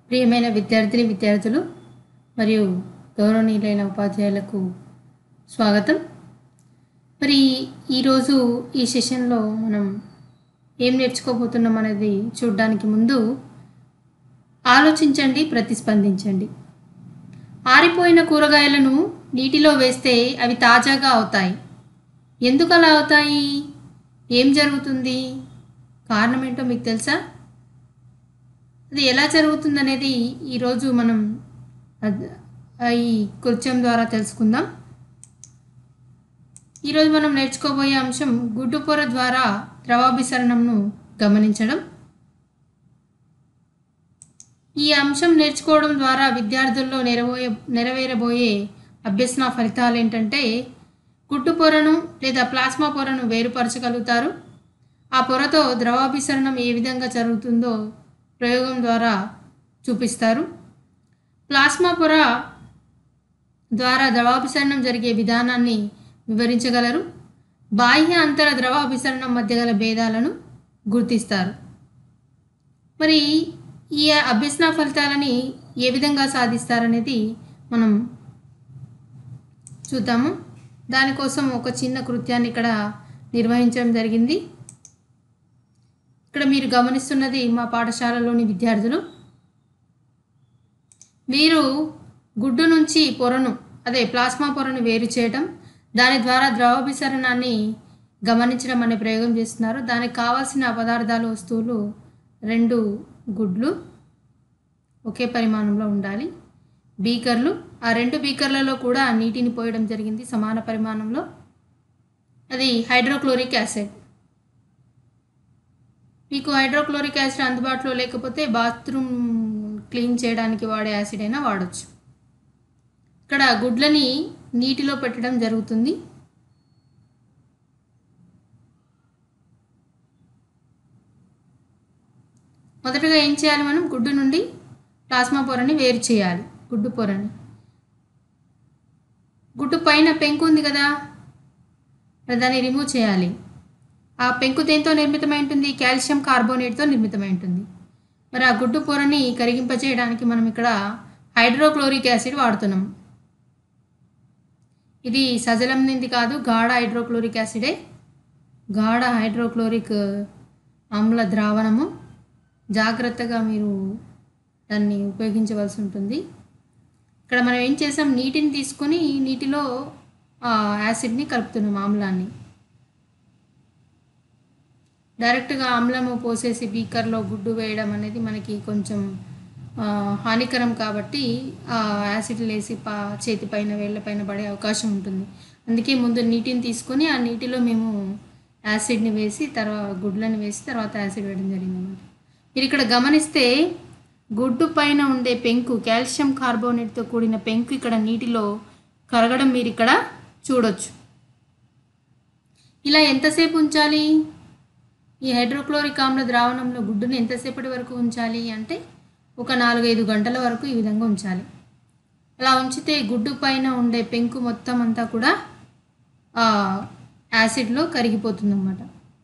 ప్రియమైన విద్యార్థిని విద్యార్థులు మరియు గౌరవనీయులైన ఉపాధ్యాయులకు స్వాగతం మరి ఈరోజు ఈ సెషన్లో మనం ఏం నేర్చుకోబోతున్నాం అనేది చూడడానికి ముందు ఆలోచించండి ప్రతిస్పందించండి ఆరిపోయిన కూరగాయలను నీటిలో వేస్తే అవి తాజాగా అవుతాయి ఎందుకు అలా అవుతాయి ఏం జరుగుతుంది కారణం ఏంటో మీకు తెలుసా అది ఎలా జరుగుతుంది అనేది ఈరోజు మనం అద్- ఆ ఈ కృత్యం ద్వారా తెలుసుకుందాం ఈరోజు మనం నేర్చుకోబోయే అంశం గుడ్డు పొర ద్వారా ద్రవాభిసరణంను గమనించడం ఈ అంశం నేర్చుకోవడం ద్వారా విద్యార్థుల్లో నెరవేయ నెరవేరబోయే అభ్యసన ఫలితాలు ఏంటంటే గుడ్డు పొరను లేదా ప్లాస్మా పొరను వేరుపరచగలుగుతారు ఆ పొరతో ద్రవాభిసరణం ఏ విధంగా జరుగుతుందో ప్రయోగం ద్వారా చూపిస్తారు ప్లాస్మా పొర ద్వారా ద్రవాభిసరణం జరిగే విధానాన్ని వివరించగలరు బాహ్య అంతర ద్రవాభిసరణం మధ్య గల భేదాలను గుర్తిస్తారు మరి ఈ అభ్యసన ఫలితాలని ఏ విధంగా సాధిస్తారనేది మనం చూద్దాము దానికోసం ఒక చిన్న కృత్యాన్ని ఇక్కడ నిర్వహించడం జరిగింది ఇక్కడ మీరు గమనిస్తున్నది మా పాఠశాలలోని విద్యార్థులు వీరు గుడ్డు నుంచి పొరను అదే ప్లాస్మా పొరను వేరు చేయడం దాని ద్వారా ద్రవాభిసరణాన్ని గమనించడం అనే ప్రయోగం చేస్తున్నారు దానికి కావాల్సిన పదార్థాలు వస్తువులు రెండు గుడ్లు ఒకే పరిమాణంలో ఉండాలి బీకర్లు ఆ రెండు బీకర్లలో కూడా నీటిని పోయడం జరిగింది సమాన పరిమాణంలో అది హైడ్రోక్లోరిక్ యాసిడ్ మీకు హైడ్రోక్లోరిక్ యాసిడ్ అందుబాటులో లేకపోతే బాత్రూమ్ క్లీన్ చేయడానికి వాడే యాసిడ్ అయినా వాడచ్చు ఇక్కడ గుడ్లని నీటిలో పెట్టడం జరుగుతుంది మొదటగా ఏం చేయాలి మనం గుడ్డు నుండి ప్లాస్మా పొరని వేరు చేయాలి గుడ్డు పొరని గుడ్డు పైన పెంకు ఉంది కదా మరి దాన్ని రిమూవ్ చేయాలి ఆ పెంకు దేంతో నిర్మితమై ఉంటుంది కాల్షియం కార్బోనేట్తో నిర్మితమై ఉంటుంది మరి ఆ గుడ్డు పొరని కరిగింపచేయడానికి మనం ఇక్కడ హైడ్రోక్లోరిక్ యాసిడ్ వాడుతున్నాం ఇది సజలంనింది కాదు గాఢ హైడ్రోక్లోరిక్ యాసిడే గాఢ హైడ్రోక్లోరిక్ ఆమ్ల ద్రావణము జాగ్రత్తగా మీరు దాన్ని ఉపయోగించవలసి ఉంటుంది ఇక్కడ మనం ఏం చేసాం నీటిని తీసుకొని నీటిలో ఆ యాసిడ్ని కలుపుతున్నాం ఆమ్లాన్ని డైరెక్ట్గా ఆమ్లము పోసేసి బీకర్లో గుడ్డు వేయడం అనేది మనకి కొంచెం ఆ, హానికరం కాబట్టి ఆ యాసిడ్ వేసి పా చేతి పైన వేళ్ళ పైన పడే అవకాశం ఉంటుంది అందుకే ముందు నీటిని తీసుకొని ఆ నీటిలో మేము యాసిడ్ని వేసి తర్వాత గుడ్లను వేసి తర్వాత యాసిడ్ వేయడం జరిగింది అన్నమాట మీరు ఇక్కడ గమనిస్తే గుడ్డు పైన ఉండే పెంకు కాల్షియం కార్బోనేట్తో కూడిన పెంకు ఇక్కడ నీటిలో కరగడం మీరు ఇక్కడ చూడొచ్చు ఇలా ఎంతసేపు ఉంచాలి ఈ హైడ్రోక్లోరిక్ ఆమ్ల ద్రావణంలో గుడ్డుని ఎంతసేపటి వరకు ఉంచాలి అంటే ఒక నాలుగైదు గంటల వరకు ఈ విధంగా ఉంచాలి అలా ఉంచితే గుడ్డు పైన ఉండే పెంకు మొత్తం అంతా కూడా ఆ యాసిడ్లో కరిగిపోతుంది అన్నమాట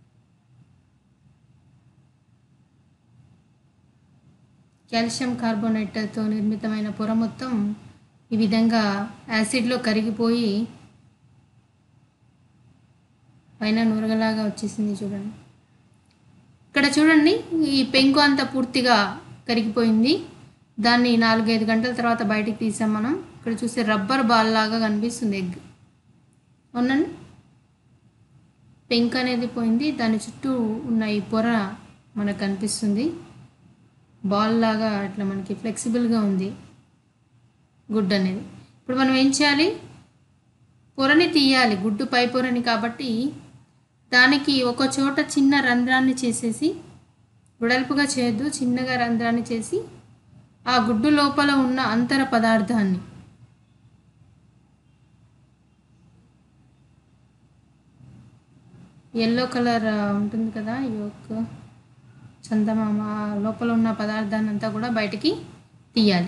కాల్షియం కార్బోనేట్తో నిర్మితమైన పొర మొత్తం ఈ విధంగా యాసిడ్లో కరిగిపోయి పైన నురగలాగా వచ్చేసింది చూడండి ఇక్కడ చూడండి ఈ పెంకు అంతా పూర్తిగా కరిగిపోయింది దాన్ని నాలుగైదు గంటల తర్వాత బయటికి తీసాం మనం ఇక్కడ చూస్తే రబ్బర్ బాల్ లాగా కనిపిస్తుంది ఎగ్ అవునండి పెంక్ అనేది పోయింది దాని చుట్టూ ఉన్న ఈ పొర మనకు కనిపిస్తుంది బాల్ లాగా అట్లా మనకి ఫ్లెక్సిబుల్గా ఉంది గుడ్ అనేది ఇప్పుడు మనం ఏం చేయాలి పొరని తీయాలి గుడ్డు పై పొరని కాబట్టి దానికి ఒక చోట చిన్న రంధ్రాన్ని చేసేసి వెడల్పుగా చేయొద్దు చిన్నగా రంధ్రాన్ని చేసి ఆ గుడ్డు లోపల ఉన్న అంతర పదార్థాన్ని ఎల్లో కలర్ ఉంటుంది కదా ఈ యొక్క చందమామ ఆ లోపల ఉన్న పదార్థాన్ని అంతా కూడా బయటికి తీయాలి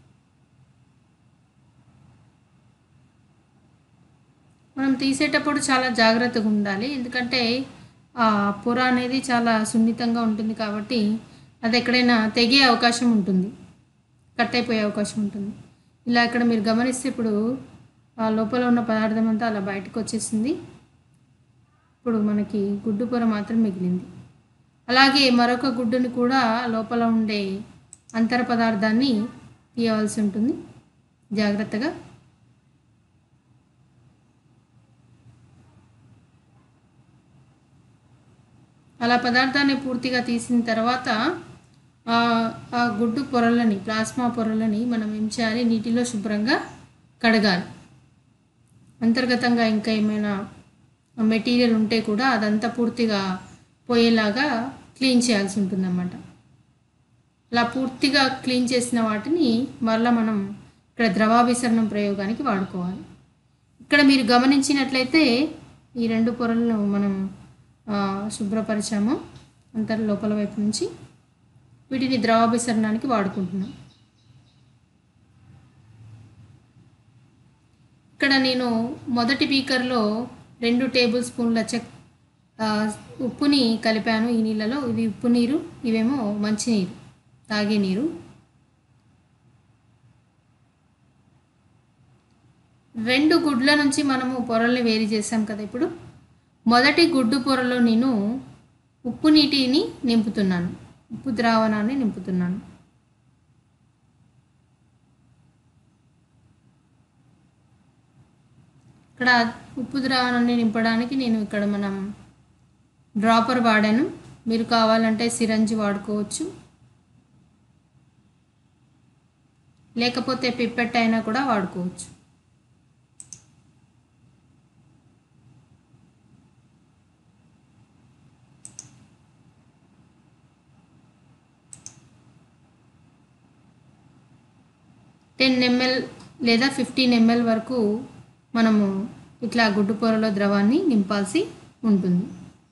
మనం తీసేటప్పుడు చాలా జాగ్రత్తగా ఉండాలి ఎందుకంటే ఆ పొర అనేది చాలా సున్నితంగా ఉంటుంది కాబట్టి అది ఎక్కడైనా తెగే అవకాశం ఉంటుంది కట్ అయిపోయే అవకాశం ఉంటుంది ఇలా ఇక్కడ మీరు గమనిస్తే ఇప్పుడు ఆ లోపల ఉన్న పదార్థం అంతా అలా బయటకు వచ్చేసింది ఇప్పుడు మనకి గుడ్డు పొర మాత్రం మిగిలింది అలాగే మరొక గుడ్డుని కూడా లోపల ఉండే అంతర పదార్థాన్ని తీయవలసి ఉంటుంది జాగ్రత్తగా అలా పదార్థాన్ని పూర్తిగా తీసిన తర్వాత ఆ ఆ గుడ్డు పొరలని ప్లాస్మా పొరలని మనం ఏం చేయాలి నీటిలో శుభ్రంగా కడగాలి అంతర్గతంగా ఇంకా ఏమైనా మెటీరియల్ ఉంటే కూడా అదంతా పూర్తిగా పోయేలాగా క్లీన్ చేయాల్సి ఉంటుందన్నమాట అలా పూర్తిగా క్లీన్ చేసిన వాటిని మరలా మనం ఇక్కడ ద్రవాభిసరణం ప్రయోగానికి వాడుకోవాలి ఇక్కడ మీరు గమనించినట్లయితే ఈ రెండు పొరలను మనం ఆ, శుభ్రపరిచాము అంతర్ లోపల వైపు నుంచి వీటిని ద్రవాభిసరణానికి వాడుకుంటున్నాం ఇక్కడ నేను మొదటి బీకర్లో రెండు టేబుల్ స్పూన్ల చెక్ ఆ, ఉప్పుని కలిపాను ఈ నీళ్ళలో ఇవి ఉప్పు నీరు ఇవేమో మంచినీరు తాగే నీరు రెండు గుడ్ల నుంచి మనము పొరల్ని వేరు చేసాం కదా ఇప్పుడు మొదటి గుడ్డు పొరలో నేను ఉప్పు నీటిని నింపుతున్నాను ఉప్పు ద్రావణాన్ని నింపుతున్నాను ఇక్కడ ఉప్పు ద్రావణాన్ని నింపడానికి నేను ఇక్కడ మనం డ్రాపర్ వాడాను మీరు కావాలంటే సిరంజి వాడుకోవచ్చు లేకపోతే పిప్పెట్ అయినా కూడా వాడుకోవచ్చు టెన్ ఎంఎల్ లేదా ఫిఫ్టీన్ ఎంఎల్ వరకు మనము ఇట్లా గుడ్డు పొరలో ద్రవాన్ని నింపాల్సి ఉంటుంది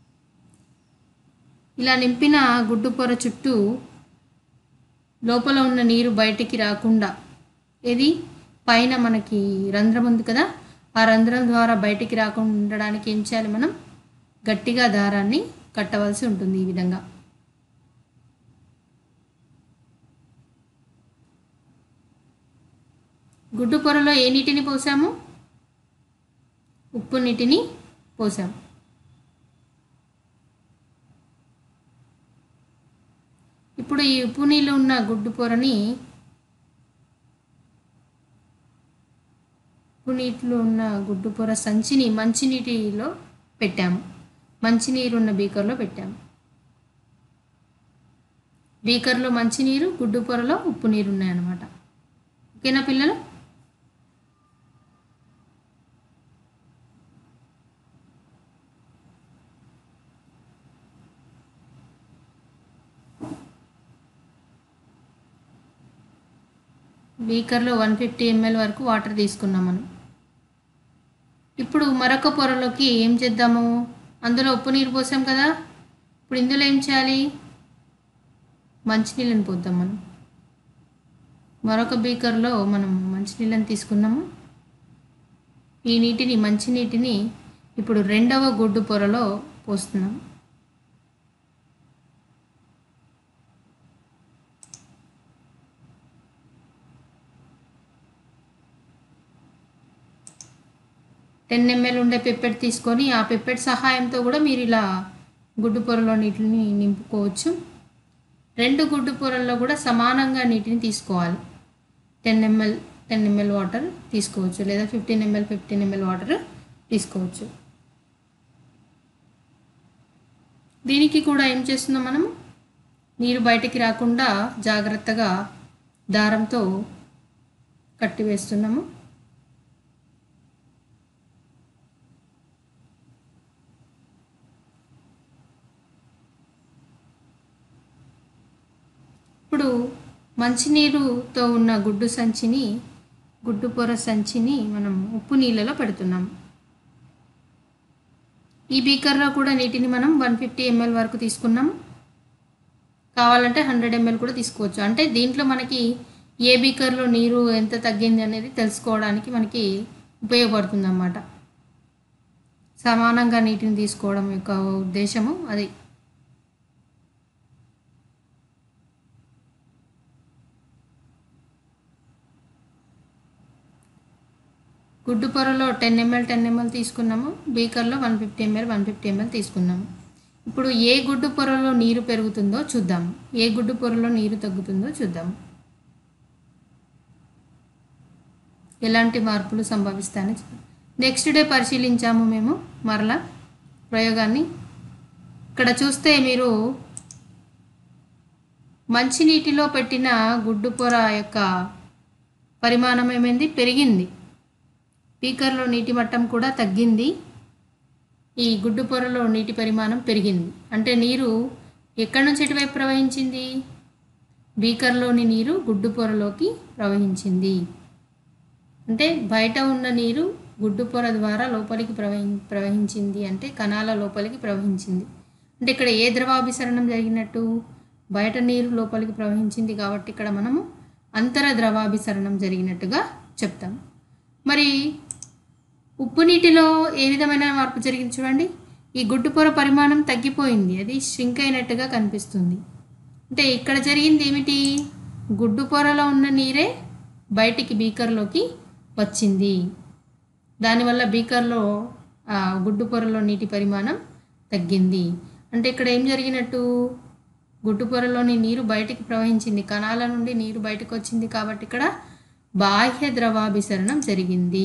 ఇలా నింపిన గుడ్డు పొర చుట్టూ లోపల ఉన్న నీరు బయటికి రాకుండా ఇది పైన మనకి రంధ్రం ఉంది కదా ఆ రంధ్రం ద్వారా బయటికి రాకుండా ఉండడానికి ఏం చేయాలి మనం గట్టిగా దారాన్ని కట్టవలసి ఉంటుంది ఈ విధంగా గుడ్డు పొరలో ఏ నీటిని పోసాము ఉప్పు నీటిని పోసాము ఇప్పుడు ఈ ఉప్పు నీళ్ళు ఉన్న గుడ్డు పొరని ఉప్పు నీటిలో ఉన్న గుడ్డు పొర సంచిని మంచినీటిలో పెట్టాము మంచినీరు ఉన్న బీకర్లో పెట్టాము బీకర్లో మంచినీరు గుడ్డు పొరలో ఉప్పు నీరు ఉన్నాయన్నమాట ఓకేనా పిల్లలు బీకర్లో వన్ ఫిఫ్టీ ఎంఎల్ వరకు వాటర్ తీసుకున్నాం మనం ఇప్పుడు మరొక పొరలోకి ఏం చేద్దాము అందులో ఉప్పు నీరు పోసాం కదా ఇప్పుడు ఇందులో ఏం చేయాలి మంచినీళ్ళని పోద్దాం మనం మరొక బీకర్లో మనం మంచినీళ్ళని తీసుకున్నాము ఈ నీటిని మంచినీటిని ఇప్పుడు రెండవ గుడ్డు పొరలో పోస్తున్నాం టెన్ ఎంఎల్ ఉండే పిప్పెట్ తీసుకొని ఆ పిప్పెట్ సహాయంతో కూడా మీరు ఇలా గుడ్డు పొరలో నీటిని నింపుకోవచ్చు రెండు గుడ్డు పొరల్లో కూడా సమానంగా నీటిని తీసుకోవాలి ten ml ten ml water తీసుకోవచ్చు లేదా fifteen ml fifteen ml water తీసుకోవచ్చు దీనికి కూడా ఏం చేస్తున్నాం మనం నీరు బయటికి రాకుండా జాగ్రత్తగా దారంతో కట్టివేస్తున్నాము ఇప్పుడు మంచినీరుతో ఉన్న గుడ్డు సంచిని గుడ్డు పొర సంచిని మనం ఉప్పు నీళ్ళలో పెడుతున్నాం ఈ బీకర్లో కూడా నీటిని మనం వన్ ఫిఫ్టీ ఎంఎల్ వరకు తీసుకున్నాం కావాలంటే హండ్రెడ్ ఎంఎల్ కూడా తీసుకోవచ్చు అంటే దీంట్లో మనకి ఏ బీకర్లో నీరు ఎంత తగ్గింది అనేది తెలుసుకోవడానికి మనకి ఉపయోగపడుతుంది అన్నమాట సమానంగా నీటిని తీసుకోవడం యొక్క ఉద్దేశము అది గుడ్డు పొరలో టెన్ ఎంఎల్ టెన్ ఎంఎల్ తీసుకున్నాము బీకర్లో one fifty ml one fifty ml తీసుకున్నాము ఇప్పుడు ఏ గుడ్డు పొరలో నీరు పెరుగుతుందో చూద్దాము ఏ గుడ్డు పొరలో నీరు తగ్గుతుందో చూద్దాము ఎలాంటి మార్పులు సంభవిస్తాయని చూద్దాం నెక్స్ట్ డే పరిశీలించాము మేము మరలా ప్రయోగాన్ని ఇక్కడ చూస్తే మీరు మంచినీటిలో పెట్టిన గుడ్డు పొర యొక్క పరిమాణం ఏమైంది పెరిగింది బీకర్లో నీటి మట్టం కూడా తగ్గింది ఈ గుడ్డు పొరలో నీటి పరిమాణం పెరిగింది అంటే నీరు ఎక్కడి నుంచి ఎటువైపు ప్రవహించింది బీకర్లోని నీరు గుడ్డు పొరలోకి ప్రవహించింది అంటే బయట ఉన్న నీరు గుడ్డు పొర ద్వారా లోపలికి ప్రవహి ప్రవహించింది అంటే కణాల లోపలికి ప్రవహించింది అంటే ఇక్కడ ఏ ద్రవాభిసరణం జరిగినట్టు బయట నీరు లోపలికి ప్రవహించింది కాబట్టి ఇక్కడ మనము అంతర ద్రవాభిసరణం జరిగినట్టుగా చెప్తాం మరి ఉప్పు నీటిలో ఏ విధమైన మార్పు జరిగింది చూడండి ఈ గుడ్డు పొర పరిమాణం తగ్గిపోయింది అది ష్రింక్ అయినట్టుగా కనిపిస్తుంది అంటే ఇక్కడ జరిగింది ఏమిటి గుడ్డు పొరలో ఉన్న నీరే బయటికి బీకర్లోకి వచ్చింది దానివల్ల బీకర్లో ఆ గుడ్డు పొరలో నీటి పరిమాణం తగ్గింది అంటే ఇక్కడ ఏం జరిగినట్టు గుడ్డు పొరలోని నీరు బయటికి ప్రవహించింది కణాల నుండి నీరు బయటకు వచ్చింది కాబట్టి ఇక్కడ బాహ్య ద్రవాభిసరణం జరిగింది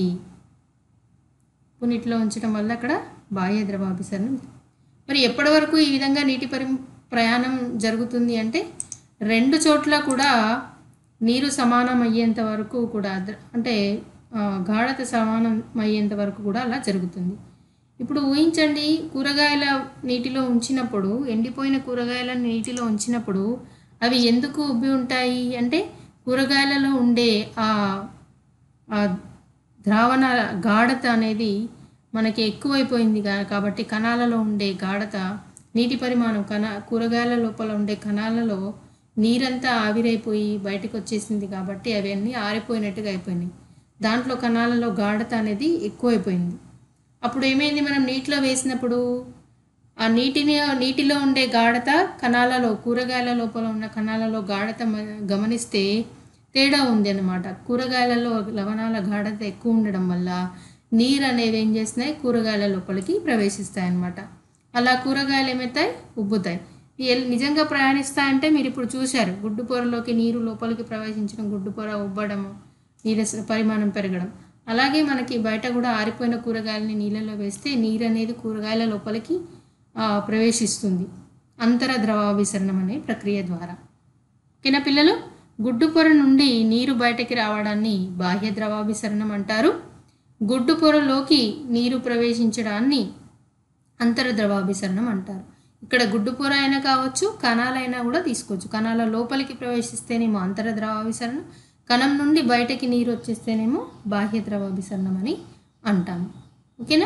నీటిలో ఉంచడం వల్ల అక్కడ బాహ్య ద్రవాభిసరణం మరి ఎప్పటి వరకు ఈ విధంగా నీటి పరి ప్రయాణం జరుగుతుంది అంటే రెండు చోట్ల కూడా నీరు సమానం అయ్యేంత వరకు కూడా ద్ర- అంటే ఆ, గాఢత సమానం అయ్యేంత వరకు కూడా అలా జరుగుతుంది ఇప్పుడు ఊహించండి కూరగాయల నీటిలో ఉంచినప్పుడు ఎండిపోయిన కూరగాయల నీటిలో ఉంచినప్పుడు అవి ఎందుకు ఉబ్బి ఉంటాయి అంటే కూరగాయలలో ఉండే ఆ ఆ ద్రావణ గాఢత అనేది మనకి ఎక్కువైపోయింది కా- కాబట్టి కణాలలో ఉండే గాఢత నీటి పరిమాణం కణ కూరగాయల లోపల ఉండే కణాలలో నీరంతా ఆవిరైపోయి బయటకు వచ్చేసింది కాబట్టి అవన్నీ ఆరిపోయినట్టుగా అయిపోయినాయి దాంట్లో కణాలలో గాఢత అనేది ఎక్కువైపోయింది అప్పుడు ఏమైంది మనం నీటిలో వేసినప్పుడు ఆ నీటిని నీటిలో ఉండే గాఢత కణాలలో కూరగాయల లోపల ఉన్న కణాలలో గాఢత మ- గమనిస్తే తేడా ఉంది అన్నమాట కూరగాయలలో లవణాల గాఢత ఎక్కువ ఉండడం వల్ల నీరు అనేవి ఏం చేస్తున్నాయి కూరగాయల లోపలికి ప్రవేశిస్తాయి అన్నమాట అలా కూరగాయలు ఏమవుతాయి ఉబ్బుతాయి ఎల్- నిజంగా ప్రయాణిస్తాయంటే మీరు ఇప్పుడు చూశారు గుడ్డు పొరలోకి నీరు లోపలికి ప్రవేశించడం గుడ్డు పొర ఉబ్బడము నీరు పరిమాణం పెరగడం అలాగే మనకి బయట కూడా ఆరిపోయిన కూరగాయలని నీళ్ళలో వేస్తే నీరు అనేది కూరగాయల లోపలికి ఆ, ప్రవేశిస్తుంది అంతర ద్రవాభిసరణం అనే ప్రక్రియ ద్వారా ఓకేనా పిల్లలు గుడ్డు పొర నుండి నీరు బయటకి రావడాన్ని బాహ్య ద్రవాభిసరణం అంటారు గుడ్డు పొరలోకి నీరు ప్రవేశించడాన్ని అంతర ద్రవాభిసరణం అంటారు ఇక్కడ గుడ్డు పొర అయినా కావచ్చు కణాలైనా కూడా తీసుకోవచ్చు కణాల లోపలికి ప్రవేశిస్తేనేమో అంతర ద్రవాభిసరణం కణం నుండి బయటకి నీరు వచ్చేస్తేనేమో బాహ్య ద్రవాభిసరణం అని అంటాము ఓకేనా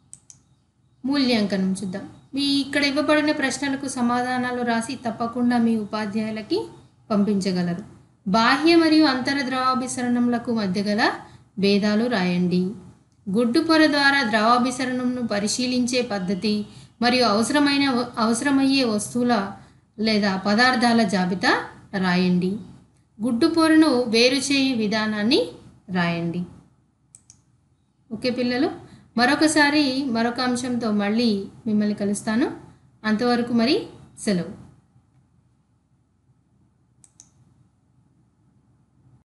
మూల్యాంకనం చూద్దాం మీ ఇక్కడ ఇవ్వబడిన ప్రశ్నలకు సమాధానాలు రాసి తప్పకుండా మీ ఉపాధ్యాయులకి పంపించగలరు బాహ్య మరియు అంతర ద్రవాభిసరణములకు మధ్య గల భేదాలు రాయండి గుడ్డు పొర ద్వారా ద్రవాభిసరణంను పరిశీలించే పద్ధతి మరియు అవసరమైన అవసరమయ్యే వస్తువుల లేదా పదార్థాల జాబితా రాయండి గుడ్డు పొరను వేరు చేయు విధానాన్ని రాయండి ఓకే పిల్లలు మరొకసారి మరొక అంశంతో మళ్ళీ మిమ్మల్ని కలుస్తాను అంతవరకు మరి సెలవు